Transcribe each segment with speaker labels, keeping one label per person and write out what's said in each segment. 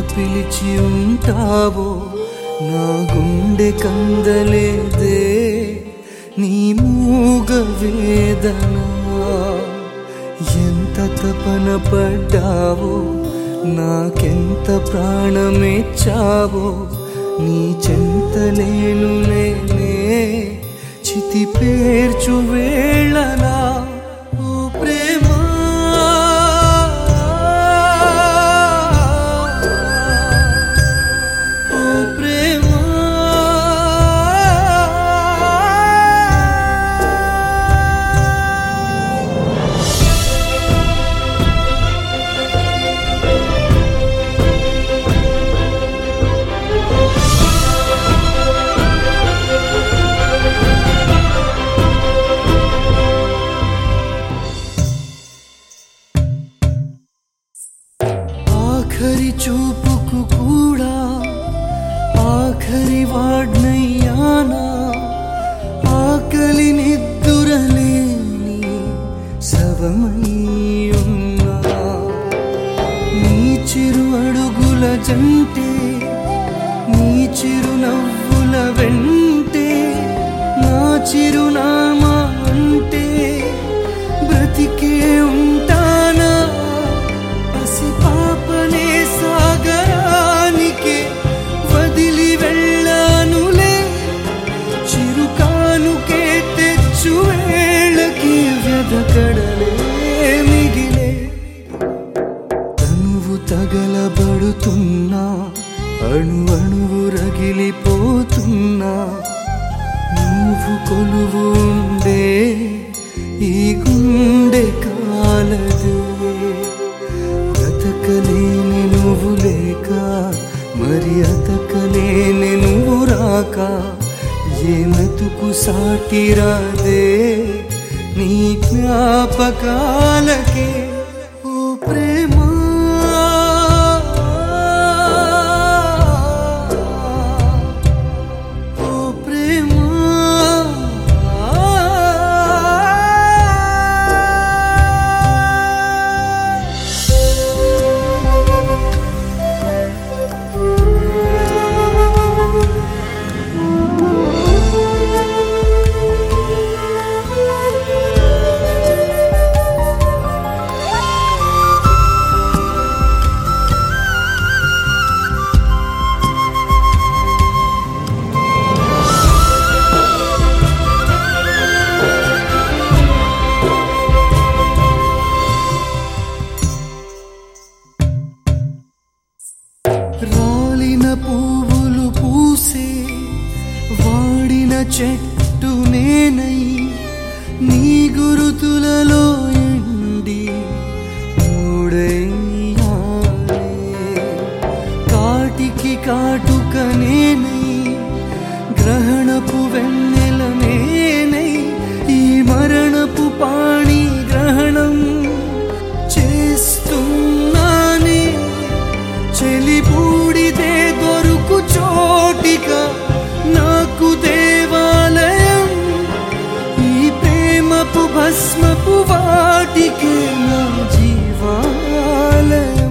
Speaker 1: పిలిచి ఉంటావో నా గుండె కందలేదే నీ మూగ వేదన ఎంత తపన పడ్డావో నాకెంత ప్రాణమేచ్చావో నీ చెంత నేను నేనే చితి పేర్చు వేళలా ఓ ప్రేమా ఓ ప్రేమా ఆఖరి చూపుకు కూడా ఆఖరి వాడ్నయ్యానా ఆకలి నిద్దురలేని శవమై ఉన్నా నీ చిరు అడుగుల జంటే నీ చిరు నవ్వుల వెంటే నా చిరునామా అంటే బ్రతికే ఉంటానా పసి పాపనే సాగరానికే వదిలి వెళ్ళానులే చిరుకానుకే తెచ్చు వేళకి వ్యధకడలే మిగిలే తనువు తగలబడుతున్నా అణు అణువు రగిలిపోతున్నా నువ్వు కొలువు ఉండే ఈ గుండె కాలదే బ్రతకలేని నువ్వు లేక మరి అతకలేని నువ్వు రాక ఏ మెతుకు సాటిరాదే నీ జ్ఞాపకాలకే ఓ ప్రేమా ఓ ప్రేమా రాలిన పువ్వులు పూసే వాడిన చెట్టు నేనై నీ గురుతులలో ఎండి మూడయ్యానే కాటికి కాటుక నేనై గ్రహణపు వెన్నెల నేనై ఈ మరణపు పాణి గ్రహణం చేస్తున్నానే చెలి బూడిదే దొరుకు చోటిక నాకు దేవాలయం ఈ ప్రేమపు భస్మపు వాటికే నా జీవాలయం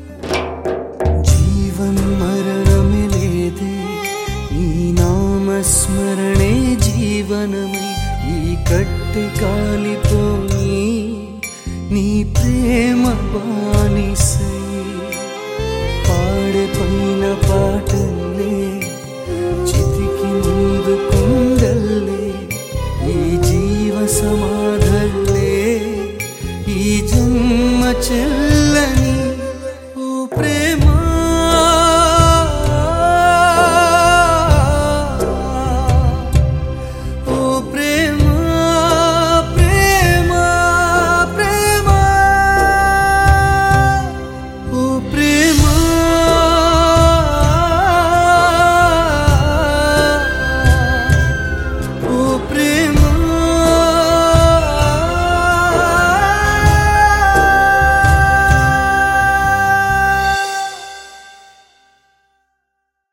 Speaker 1: జీవన్ మరణమే లేదే ఈ నామస్మరణే జీవనమై ఈ కట్టె కాలిపోయి నీ ప్రేమ బానిసై పాడే పైన పాట